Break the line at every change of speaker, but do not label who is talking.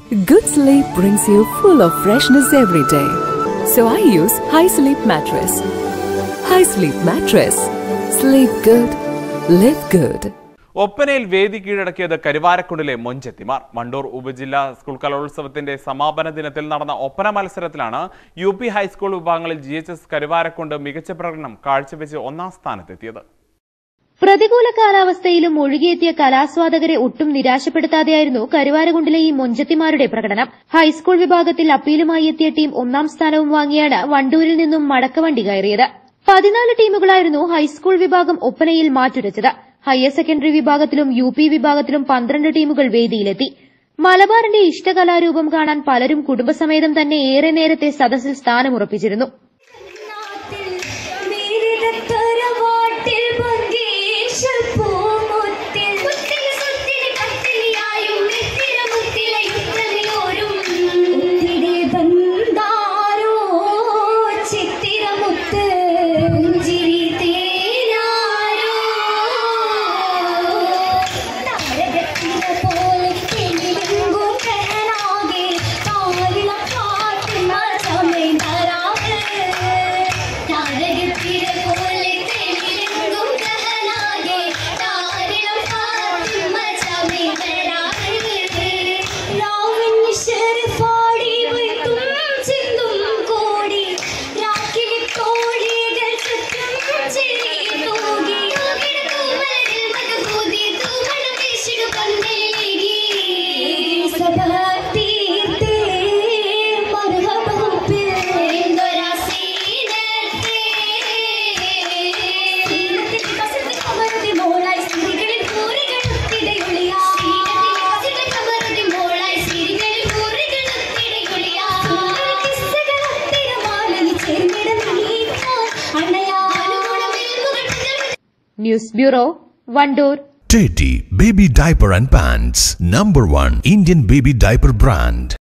Good sleep brings you full of freshness every day. So I use High Sleep Mattress. High Sleep Mattress. Sleep good. Live good.
ഒപ്പനയിൽ വേദി കീഴടക്കിയത് കരുവാരക്കുണ്ടിലെ മൊഞ്ചെത്തിമാർ വണ്ടൂർ ഉപജില്ലാ school കലോത്സവത്തിന്റെ സമാപന ദിനത്തിൽ നടന്ന ഒപ്പന മത്സരത്തിലാണ് യു പി ഹൈസ്കൂൾ വിഭാഗങ്ങളിൽ ജി എച്ച് എസ് കരുവാരക്കുണ്ട് മികച്ച പ്രകടനം കാഴ്ചവെച്ച് ഒന്നാം സ്ഥാനത്തെത്തിയത്
പ്രതികൂല കാലാവസ്ഥയിലും ഒഴുകിയെത്തിയ കലാസ്വാദകരെ ഒട്ടും നിരാശപ്പെടുത്താതെയായിരുന്നു കരുവാരകുണ്ടിലെ ഈ മൊഞ്ചത്തിമാരുടെ പ്രകടനം ഹൈസ്കൂൾ വിഭാഗത്തിൽ അപ്പീലുമായി എത്തിയ ടീം ഒന്നാം സ്ഥാനവും വാങ്ങിയാണ് വണ്ടൂരിൽ നിന്നും മടക്കവണ്ടി കയറിയത് പതിനാല് ടീമുകളായിരുന്നു ഹൈസ്കൂൾ വിഭാഗം ഒപ്പനയിൽ മാറ്റുരച്ചത് ഹയർ സെക്കൻഡറി വിഭാഗത്തിലും യു പി വിഭാഗത്തിലും പന്ത്രണ്ട് ടീമുകൾ വേദിയിലെത്തി മലബാറിന്റെ ഇഷ്ടകലാരൂപം കാണാൻ പലരും കുടുംബസമേതം തന്നെ ഏറെ നേരത്തെ സദസ്സിൽ സ്ഥാനമുറപ്പിച്ചിരുന്നു
തറവാട്ടിൽ പങ്കേശ പൂമുത്തിൽ മുത്തിൽ സുത്തിൽ കത്തിലിയായും നിത്തിര മുത്തില യുദ്ധനിയോരും ഉത്തിരി ബന്ധാരോ ചിത്തിരമുത്ത് പുഞ്ചിരി തേനാരോ താരകത്തിര പോലെ തെളിവെങ്കും കഹനാകെ താരിള കാറ്റുന്ന സമയം തരാറ് താരകത്തിര പോലെ തെളിവെങ്കും കഹനാകെ താരിളം കാറ്റുന്ന സമയം തരാറ് രാവിന് ശരഫാടി വയ്ത്തും ചിന്തും കോടി രാക്കിലെ കോഴികൾ ചുറ്റും ചിരി തൂകി തൂമലരിൽ മധുകൂതി തൂമണം വീശിടു പന്തലിലേകി സഭത്തീർത്തേ മർഹബൂപ്പിൽ എന്തൊരാ സീനത്തേ സീനത്തിൽ കസത്തിൽ കമറുതി മോളായി സിരികളിൽ കൂറികളുത്തിടയൊളിയാ സീനത്തിൽ കസത്തിൽ കമറുതി മോളായി സിരികളിൽ കൂറികളുത്തിടയൊളിയാ കിസ്സകളത്തിരമാലി ചേർന്നിടം നീക്കാൻ അണയാ അനുകൂലമിൽ മുകട്ടുകൾ
news bureau Wandoor
Teddy Baby Diaper and Pants, number one Indian baby diaper brand.